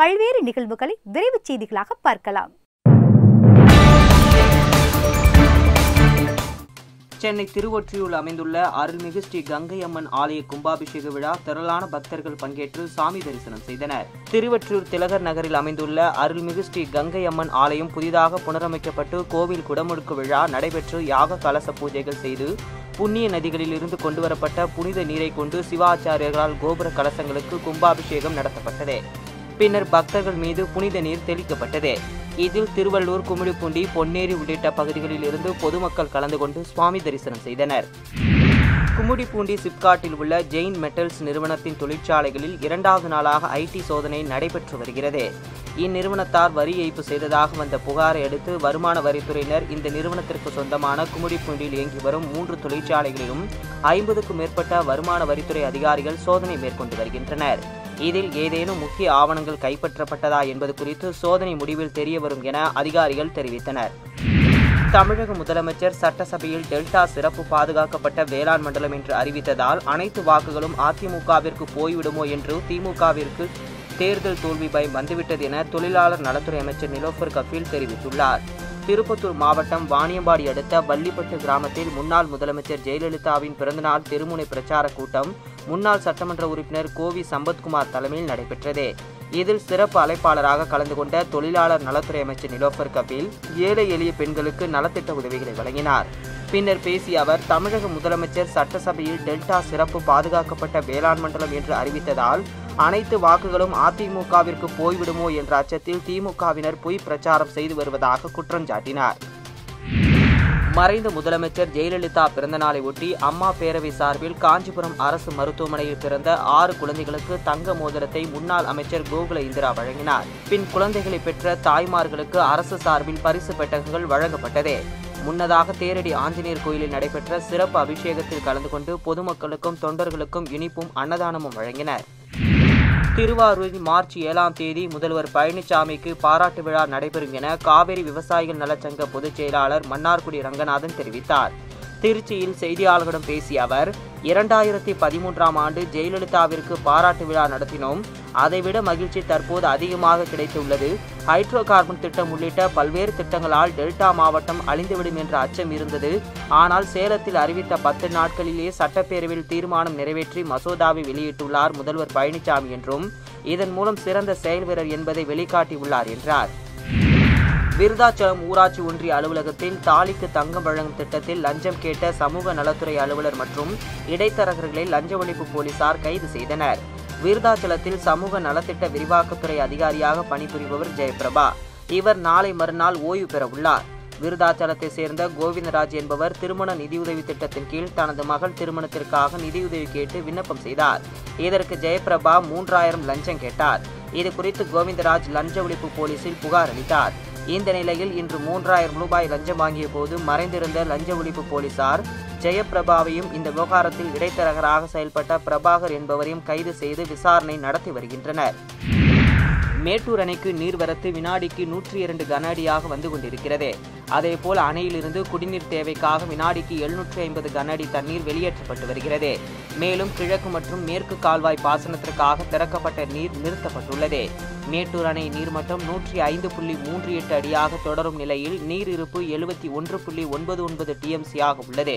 பல்வேறு நிகழ்வுகளை விரைவுச் செய்திகளாக பார்க்கலாம் சென்னை திருவொற்றியூரில் அமைந்துள்ள அருள்மிகு ஸ்ரீ கங்கை அம்மன் ஆலய கும்பாபிஷேக விழா திரளான பக்தர்கள் பங்கேற்று சாமி தரிசனம் செய்தனர் திருவொற்றியூர் திலகர் நகரில் அமைந்துள்ள அருள்மிகு ஸ்ரீ கங்கை அம்மன் ஆலயம் புதிதாக புனரமைக்கப்பட்டு கோவில் குடமுழுக்கு விழா நடைபெற்று யாக கலச பூஜைகள் செய்து புண்ணிய நதிகளில் இருந்து கொண்டுவரப்பட்ட புனித நீரை கொண்டு சிவாச்சாரியர்களால் கோபுர கலசங்களுக்கு கும்பாபிஷேகம் நடத்தப்பட்டது பின்னர் பக்தர்கள் மீது புனித நீர் தெளிக்கப்பட்டது இதில் திருவள்ளூர் குமிழிப்பூண்டி பொன்னேரி உள்ளிட்ட பகுதிகளில் இருந்து பொதுமக்கள் கலந்து கொண்டு சுவாமி தரிசனம் செய்தனர் கும்மிடிப்பூண்டி சிப்காட்டில் உள்ள ஜெயின் மெட்டல்ஸ் நிறுவனத்தின் தொழிற்சாலைகளில் இரண்டாவது நாளாக ஐடி சோதனை நடைபெற்று வருகிறது இந்நிறுவனத்தார் வரி ஏய்ப்பு செய்ததாக வந்த புகாரை அடுத்து வருமான வரித்துறையினர் இந்த நிறுவனத்திற்கு சொந்தமான கும்மிடிப்பூண்டியில் இயங்கி வரும் மூன்று தொழிற்சாலைகளிலும் ஐம்பதுக்கும் மேற்பட்ட வருமான வரித்துறை அதிகாரிகள் சோதனை மேற்கொண்டு வருகின்றனர் இதில் ஏதேனும் முக்கிய ஆவணங்கள் கைப்பற்றப்பட்டதா என்பது குறித்து சோதனை முடிவில் தெரியவரும் என அதிகாரிகள் தெரிவித்தனர் தமிழக முதலமைச்சர் சட்டசபையில் டெல்டா சிறப்பு பாதுகாக்கப்பட்ட வேளாண் மண்டலம் என்று அறிவித்ததால் அனைத்து வாக்குகளும் அதிமுகவிற்கு போய்விடுமோ என்று திமுகவிற்கு தேர்தல் தோல்வி பயம் வந்துவிட்டது என தொழிலாளர் நலத்துறை அமைச்சர் நிலோஃபர் கஃபீல் தெரிவித்துள்ளார் திருப்பத்தூர் மாவட்டம் வாணியம்பாடி அடுத்த வள்ளிப்பட்டு கிராமத்தில் முன்னாள் முதலமைச்சர் ஜெயலலிதாவின் பிறந்தநாள் தெருமுனை பிரச்சார கூட்டம் முன்னாள் சட்டமன்ற உறுப்பினர் கோவி சம்பத்குமார் தலைமையில் நடைபெற்றது இதில் சிறப்பு அழைப்பாளராக கலந்து கொண்ட தொழிலாளர் நலத்துறை அமைச்சர் நிலோஃபர் கபீல் ஏழை எளிய பெண்களுக்கு நலத்திட்ட உதவிகளை வழங்கினார் பின்னர் பேசிய அவர் தமிழக முதலமைச்சர் சட்டசபையில் டெல்டா சிறப்பு பாதுகாக்கப்பட்ட வேளாண் மண்டலம் என்று அறிவித்ததால் அனைத்து வாக்குகளும் அதிமுகவிற்கு போய்விடுமோ என்ற அச்சத்தில் திமுகவினர் பொய் பிரச்சாரம் செய்து வருவதாக குற்றம் சாட்டினார் மறைந்த முதலமைச்சர் ஜெயலலிதா பிறந்தநாளை ஒட்டி அம்மா பேரவை சார்பில் காஞ்சிபுரம் அரசு மருத்துவமனையில் பிறந்த ஆறு குழந்தைகளுக்கு தங்க மோதிரத்தை முன்னாள் அமைச்சர் கோகுல இந்திரா வழங்கினார் பின் குழந்தைகளை பெற்ற தாய்மார்களுக்கு அரசு சார்பில் பரிசு பெட்டகங்கள் வழங்கப்பட்டது முன்னதாக தேரடி ஆஞ்சநேயர் கோயிலில் நடைபெற்ற சிறப்பு அபிஷேகத்தில் கலந்து கொண்டு பொதுமக்களுக்கும் தொண்டர்களுக்கும் இனிப்பும் அன்னதானமும் வழங்கினர் திருவாரூரில் மார்ச் ஏழாம் தேதி முதல்வர் பழனிசாமிக்கு பாராட்டு விழா நடைபெறும் என காவிரி விவசாயிகள் நலச்சங்க பொதுச் செயலாளர் மன்னார்குடி ரங்கநாதன் தெரிவித்தார் திருச்சியில் செய்தியாளர்களிடம் பேசிய அவர் இரண்டாயிரத்தி பதிமூன்றாம் ஆண்டு ஜெயலலிதாவிற்கு பாராட்டு விழா நடத்தினோம் அதைவிட மகிழ்ச்சி தற்போது அதிகமாக கிடைத்துள்ளது ஹைட்ரோ கார்பன் திட்டம் உள்ளிட்ட பல்வேறு திட்டங்களால் டெல்டா மாவட்டம் அழிந்துவிடும் என்ற அச்சம் இருந்தது ஆனால் சேலத்தில் அறிவித்த பத்து நாட்களிலேயே சட்டப்பேரவையில் தீர்மானம் நிறைவேற்றி மசோதாவை வெளியிட்டுள்ளார் முதல்வர் பழனிசாமி என்றும் இதன் மூலம் சிறந்த செயல் வீரர் என்பதை வெளிக்காட்டியுள்ளார் என்றார் விருதாச்சலம் ஊராட்சி ஒன்றிய அலுவலகத்தில் தாலிக்கு தங்கம் வழங்கும் திட்டத்தில் லஞ்சம் கேட்ட சமூக நலத்துறை அலுவலர் மற்றும் இடைத்தரகர்களை லஞ்ச ஒழிப்பு போலீசார் கைது செய்தனர் விருதாச்சலத்தில் சமூக நலத்திட்ட விரிவாக்கத்துறை அதிகாரியாக பணிபுரிபவர் ஜெயபிரபா இவர் நாளை மறுநாள் ஓய்வு பெற உள்ளார் விருதாச்சலத்தை சேர்ந்த கோவிந்தராஜ் என்பவர் திருமண நிதியுதவி திட்டத்தின் கீழ் தனது மகள் திருமணத்திற்காக நிதியுதவி கேட்டு விண்ணப்பம் செய்தார் இதற்கு ஜெயபிரபா மூன்றாயிரம் லஞ்சம் கேட்டார் இது குறித்து கோவிந்தராஜ் லஞ்ச ஒழிப்பு போலீசில் புகார் அளித்தார் இந்த நிலையில் இன்று மூன்றாயிரம் ரூபாய் லஞ்சம் வாங்கிய போது மறைந்திருந்த லஞ்ச ஒழிப்பு போலீசார் ஜெயபிரபாவையும் இந்த விவகாரத்தில் இடைத்தரகராக செயல்பட்ட பிரபாகர் என்பவரையும் கைது செய்து விசாரணை நடத்தி வருகின்றனர் மேட்டூர் அணைக்கு நீர்வரத்து வினாடிக்கு நூற்றி இரண்டு கன அடியாக வந்து கொண்டிருக்கிறது அதேபோல் அணையிலிருந்து குடிநீர் தேவைக்காக வினாடிக்கு எழுநூற்றி ஐம்பது கன அடி தண்ணீர் வெளியேற்றப்பட்டு வருகிறது மேலும் கிழக்கு மற்றும் மேற்கு கால்வாய் பாசனத்திற்காக திறக்கப்பட்ட நீர் நிறுத்தப்பட்டுள்ளது மேட்டூர் அணை நீர்மட்டம் நூற்றி ஐந்து புள்ளி மூன்று எட்டு அடியாக தொடரும் நிலையில் நீர் இருப்பு எழுபத்தி ஒன்று புள்ளி ஒன்பது ஒன்பது டிஎம்சியாக உள்ளது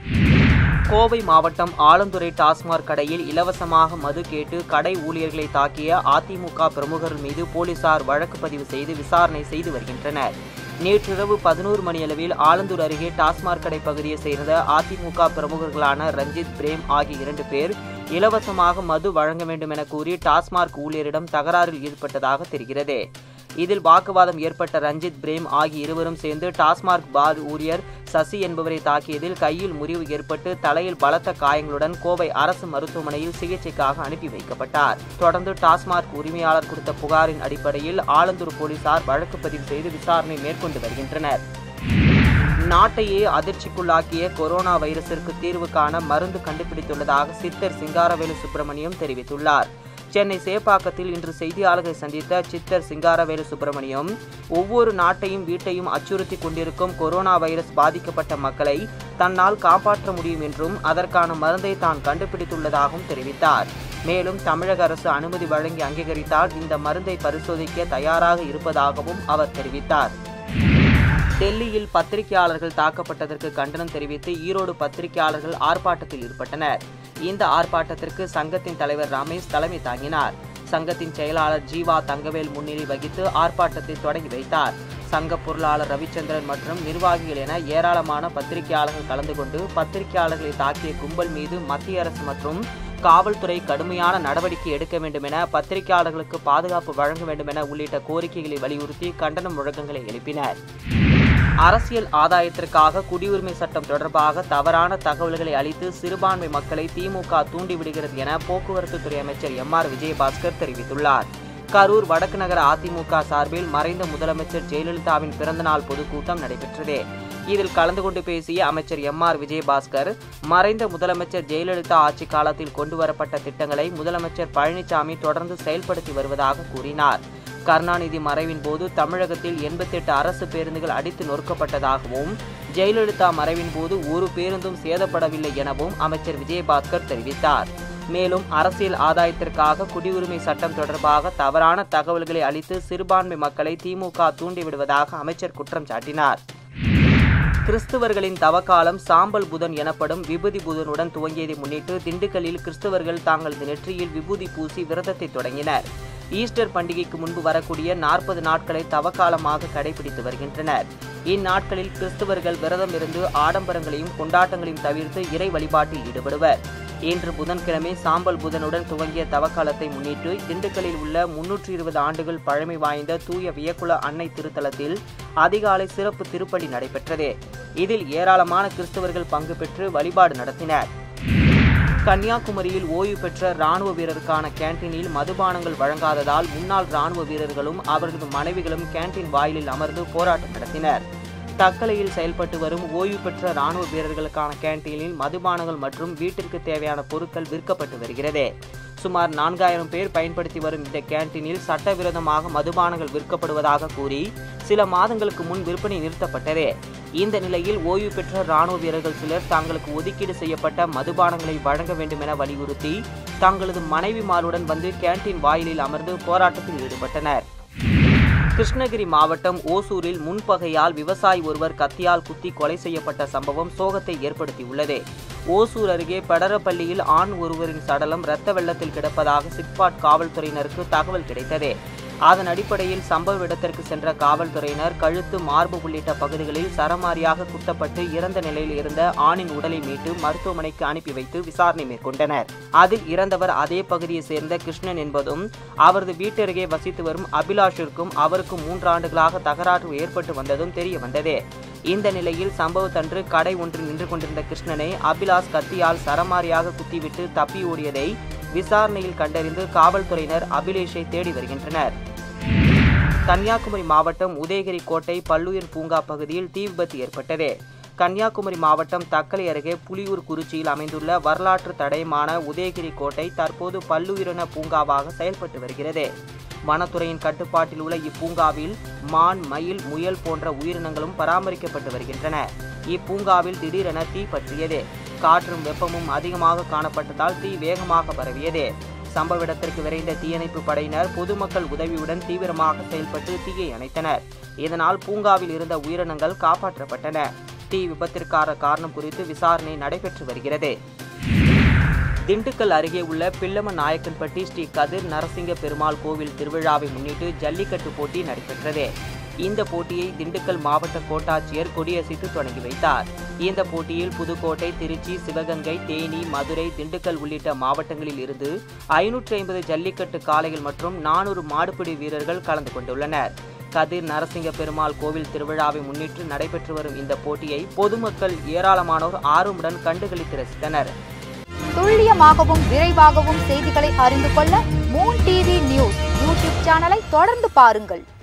கோவை மாவட்டம் ஆலந்துறை டாஸ்மாக் கடையில் இலவசமாக மது கேட்டு கடை ஊழியர்களை தாக்கிய அதிமுக பிரமுகர் மீது போலீசார் வழக்கு பதிவு செய்து விசாரணை செய்து வருகின்றனர் நேற்றிரவு பதினோரு மணியளவில் ஆலந்தூர் அருகே டாஸ்மாக் கடை பகுதியைச் சேர்ந்த அதிமுக பிரமுகர்களான ரஞ்சித் பிரேம் ஆகிய இரண்டு பேர் இலவசமாக மது வழங்க வேண்டும் என கூறி டாஸ்மாக் ஊழியரிடம் தகராறில் ஈடுபட்டதாக தெரிகிறது இதில் வாக்குவாதம் ஏற்பட்ட ரஞ்சித் பிரேம் ஆகிய இருவரும் சேர்ந்து டாஸ்மாக் பார் ஊழியர் சசி என்பவரை தாக்கியதில் கையில் முறிவு ஏற்பட்டு தலையில் பலத்த காயங்களுடன் கோவை அரசு மருத்துவமனையில் சிகிச்சைக்காக அனுப்பி வைக்கப்பட்டார் தொடர்ந்து டாஸ்மாக் உரிமையாளர் கொடுத்த புகாரின் அடிப்படையில் ஆலந்தூர் போலீசார் வழக்கு பதிவு செய்து விசாரணை மேற்கொண்டு வருகின்றனர் நாட்டையே அதிர்ச்சிக்குள்ளாக்கிய கொரோனா வைரசிற்கு தீர்வு காண மருந்து கண்டுபிடித்துள்ளதாக சித்தர் சிங்காரவேலு சுப்பிரமணியம் தெரிவித்துள்ளார் சென்னை சேப்பாக்கத்தில் இன்று செய்தியாளர்களை சந்தித்த சித்தர் சிங்காரவேலு சுப்பிரமணியம் ஒவ்வொரு நாட்டையும் வீட்டையும் அச்சுறுத்தி கொண்டிருக்கும் கொரோனா வைரஸ் பாதிக்கப்பட்ட மக்களை தன்னால் காப்பாற்ற முடியும் என்றும் அதற்கான மருந்தை தான் கண்டுபிடித்துள்ளதாகவும் தெரிவித்தார் மேலும் தமிழக அரசு அனுமதி வழங்கி அங்கீகரித்தால் இந்த மருந்தை பரிசோதிக்க தயாராக இருப்பதாகவும் அவர் தெரிவித்தார் டெல்லியில் பத்திரிகையாளர்கள் தாக்கப்பட்டதற்கு கண்டனம் தெரிவித்து ஈரோடு பத்திரிகையாளர்கள் ஆர்ப்பாட்டத்தில் ஈடுபட்டனர் இந்த ஆர்ப்பாட்டத்திற்கு சங்கத்தின் தலைவர் ரமேஷ் தலைமை தாங்கினார் சங்கத்தின் செயலாளர் ஜீவா தங்கவேல் முன்னிலை வகித்து ஆர்ப்பாட்டத்தை தொடங்கி வைத்தார் சங்க பொருளாளர் ரவிச்சந்திரன் மற்றும் நிர்வாகிகள் என ஏராளமான பத்திரிகையாளர்கள் கலந்து கொண்டு பத்திரிகையாளர்களை தாக்கிய கும்பல் மீது மத்திய அரசு மற்றும் காவல்துறை கடுமையான நடவடிக்கை எடுக்க வேண்டும் என பத்திரிகையாளர்களுக்கு பாதுகாப்பு வழங்க வேண்டும் என உள்ளிட்ட கோரிக்கைகளை வலியுறுத்தி கண்டன முழக்கங்களை எழுப்பினர் அரசியல் ஆதாயத்திற்காக குடியுரிமை சட்டம் தொடர்பாக தவறான தகவல்களை அளித்து சிறுபான்மை மக்களை திமுக தூண்டிவிடுகிறது என போக்குவரத்து துறை அமைச்சர் எம் ஆர் விஜயபாஸ்கர் தெரிவித்துள்ளார் கரூர் வடக்கு நகர அதிமுக சார்பில் மறைந்த முதலமைச்சர் ஜெயலலிதாவின் பிறந்தநாள் பொதுக்கூட்டம் நடைபெற்றது இதில் கலந்து கொண்டு பேசிய அமைச்சர் எம் ஆர் விஜயபாஸ்கர் மறைந்த முதலமைச்சர் ஜெயலலிதா ஆட்சி காலத்தில் கொண்டுவரப்பட்ட திட்டங்களை முதலமைச்சர் பழனிசாமி தொடர்ந்து செயல்படுத்தி வருவதாக கூறினார் கருணாநிதி மறைவின் போது தமிழகத்தில் எண்பத்தெட்டு அரசு பேருந்துகள் அடித்து நொறுக்கப்பட்டதாகவும் ஜெயலலிதா மறைவின் போது ஒரு பேருந்தும் சேதப்படவில்லை எனவும் அமைச்சர் விஜயபாஸ்கர் தெரிவித்தார் மேலும் அரசியல் ஆதாயத்திற்காக குடியுரிமை சட்டம் தொடர்பாக தவறான தகவல்களை அளித்து சிறுபான்மை மக்களை திமுக தூண்டிவிடுவதாக அமைச்சர் குற்றம் சாட்டினார் கிறிஸ்துவர்களின் தவக்காலம் சாம்பல் புதன் எனப்படும் விபூதி புதனுடன் துவங்கியதை முன்னிட்டு திண்டுக்கல்லில் கிறிஸ்தவர்கள் தங்களது நெற்றியில் விபூதி பூசி விரதத்தை தொடங்கினர் ஈஸ்டர் பண்டிகைக்கு முன்பு வரக்கூடிய நாற்பது நாட்களை தவக்காலமாக கடைபிடித்து வருகின்றனர் இந்நாட்களில் கிறிஸ்தவர்கள் விரதம் இருந்து ஆடம்பரங்களையும் கொண்டாட்டங்களையும் தவிர்த்து இறை வழிபாட்டில் ஈடுபடுவர் இன்று புதன்கிழமை சாம்பல் புதனுடன் துவங்கிய தவக்காலத்தை முன்னிட்டு திண்டுக்கல்லில் உள்ள முன்னூற்றி இருபது ஆண்டுகள் பழமை வாய்ந்த தூய வியக்குல அன்னை திருத்தலத்தில் அதிகாலை சிறப்பு திருப்பலி நடைபெற்றது இதில் ஏராளமான கிறிஸ்தவர்கள் பங்கு பெற்று வழிபாடு நடத்தினர் கன்னியாகுமரியில் ஓய்வு பெற்ற ராணுவ வீரருக்கான கேண்டீனில் மதுபானங்கள் வழங்காததால் முன்னாள் ராணுவ வீரர்களும் அவர்களது மனைவிகளும் கேண்டீன் வாயிலில் அமர்ந்து போராட்டம் நடத்தினர் தக்கலையில் செயல்பட்டு வரும் ஓய்வு பெற்ற ராணுவ வீரர்களுக்கான கேண்டீனில் மதுபானங்கள் மற்றும் வீட்டிற்கு தேவையான பொருட்கள் விற்கப்பட்டு வருகிறது சுமார் நான்காயிரம் பேர் பயன்படுத்தி வரும் இந்த கேண்டீனில் சட்டவிரோதமாக மதுபானங்கள் விற்கப்படுவதாக கூறி சில மாதங்களுக்கு முன் விற்பனை நிறுத்தப்பட்டது இந்த நிலையில் ஓய்வு பெற்ற ராணுவ வீரர்கள் சிலர் தங்களுக்கு ஒதுக்கீடு செய்யப்பட்ட மதுபானங்களை வழங்க வேண்டும் என வலியுறுத்தி தங்களது மனைவிமாருடன் வந்து கேண்டீன் வாயிலில் அமர்ந்து போராட்டத்தில் ஈடுபட்டனர் கிருஷ்ணகிரி மாவட்டம் ஓசூரில் முன்பகையால் விவசாயி ஒருவர் கத்தியால் குத்தி கொலை செய்யப்பட்ட சம்பவம் சோகத்தை ஏற்படுத்தியுள்ளது ஓசூர் அருகே பெடரப்பள்ளியில் ஆண் ஒருவரின் சடலம் இரத்த வெள்ளத்தில் கிடப்பதாக சிப்காட் காவல்துறையினருக்கு தகவல் கிடைத்தது அதன் அடிப்படையில் சம்பவ இடத்திற்கு சென்ற காவல்துறையினர் கழுத்து மார்பு உள்ளிட்ட பகுதிகளில் சரமாரியாக குத்தப்பட்டு இறந்த நிலையில் இருந்த ஆணின் உடலை மீட்டு மருத்துவமனைக்கு அனுப்பி வைத்து விசாரணை மேற்கொண்டனர் அதில் இறந்தவர் அதே பகுதியை சேர்ந்த கிருஷ்ணன் என்பதும் அவரது வீட்டருகே வசித்து வரும் அபிலாஷிற்கும் அவருக்கும் மூன்றாண்டுகளாக தகராறு ஏற்பட்டு வந்ததும் தெரிய வந்தது இந்த நிலையில் சம்பவத்தன்று கடை ஒன்றில் நின்று கொண்டிருந்த கிருஷ்ணனை அபிலாஷ் கத்தியால் சரமாரியாக குத்திவிட்டு தப்பி ஓடியதை விசாரணையில் கண்டறிந்து காவல்துறையினர் அபிலேஷை தேடி வருகின்றனர் கன்னியாகுமரி மாவட்டம் உதயகிரி கோட்டை பல்லுயிர் பூங்கா பகுதியில் தீ விபத்து ஏற்பட்டது கன்னியாகுமரி மாவட்டம் தக்கலை அருகே புலியூர் குறிச்சியில் அமைந்துள்ள வரலாற்று தடயமான உதயகிரி கோட்டை தற்போது பல்லுயிரின பூங்காவாக செயல்பட்டு வருகிறது வனத்துறையின் கட்டுப்பாட்டில் உள்ள இப்பூங்காவில் மான் மயில் முயல் போன்ற உயிரினங்களும் பராமரிக்கப்பட்டு வருகின்றன இப்பூங்காவில் திடீரென தீ பற்றியது காற்றும் வெப்பமும் அதிகமாக காணப்பட்டதால் தீ வேகமாக பரவியது சம்பவ இடத்திற்கு விரைந்த தீயணைப்பு படையினர் பொதுமக்கள் உதவியுடன் தீவிரமாக செயல்பட்டு தீயை அணைத்தனர் இதனால் பூங்காவில் இருந்த உயிரினங்கள் காப்பாற்றப்பட்டன தீ விபத்திற்கான காரணம் குறித்து விசாரணை நடைபெற்று வருகிறது திண்டுக்கல் அருகே உள்ள பில்லம நாயக்கன்பட்டி ஸ்ரீ கதிர் நரசிங்க பெருமாள் கோவில் திருவிழாவை முன்னிட்டு ஜல்லிக்கட்டு போட்டி நடைபெற்றது இந்த போட்டியை திண்டுக்கல் மாவட்ட கோட்டாட்சியர் கொடியசைத்து தொடங்கி வைத்தார் இந்த போட்டியில் புதுக்கோட்டை திருச்சி சிவகங்கை தேனி மதுரை திண்டுக்கல் உள்ளிட்ட மாவட்டங்களில் இருந்து ஐநூற்றி ஐம்பது ஜல்லிக்கட்டு காளைகள் மற்றும் நானூறு மாடுபிடி வீரர்கள் கலந்து கொண்டுள்ளனர் கதிர் நரசிங்க பெருமாள் கோவில் திருவிழாவை முன்னிட்டு நடைபெற்று வரும் இந்த போட்டியை பொதுமக்கள் ஏராளமானோர் ஆர்வமுடன் கண்டுகளித்து ரசித்தனர் துல்லியமாகவும் விரைவாகவும் செய்திகளை அறிந்து கொள்ள மூன் டிவி நியூஸ் யூடியூப் சேனலை தொடர்ந்து பாருங்கள்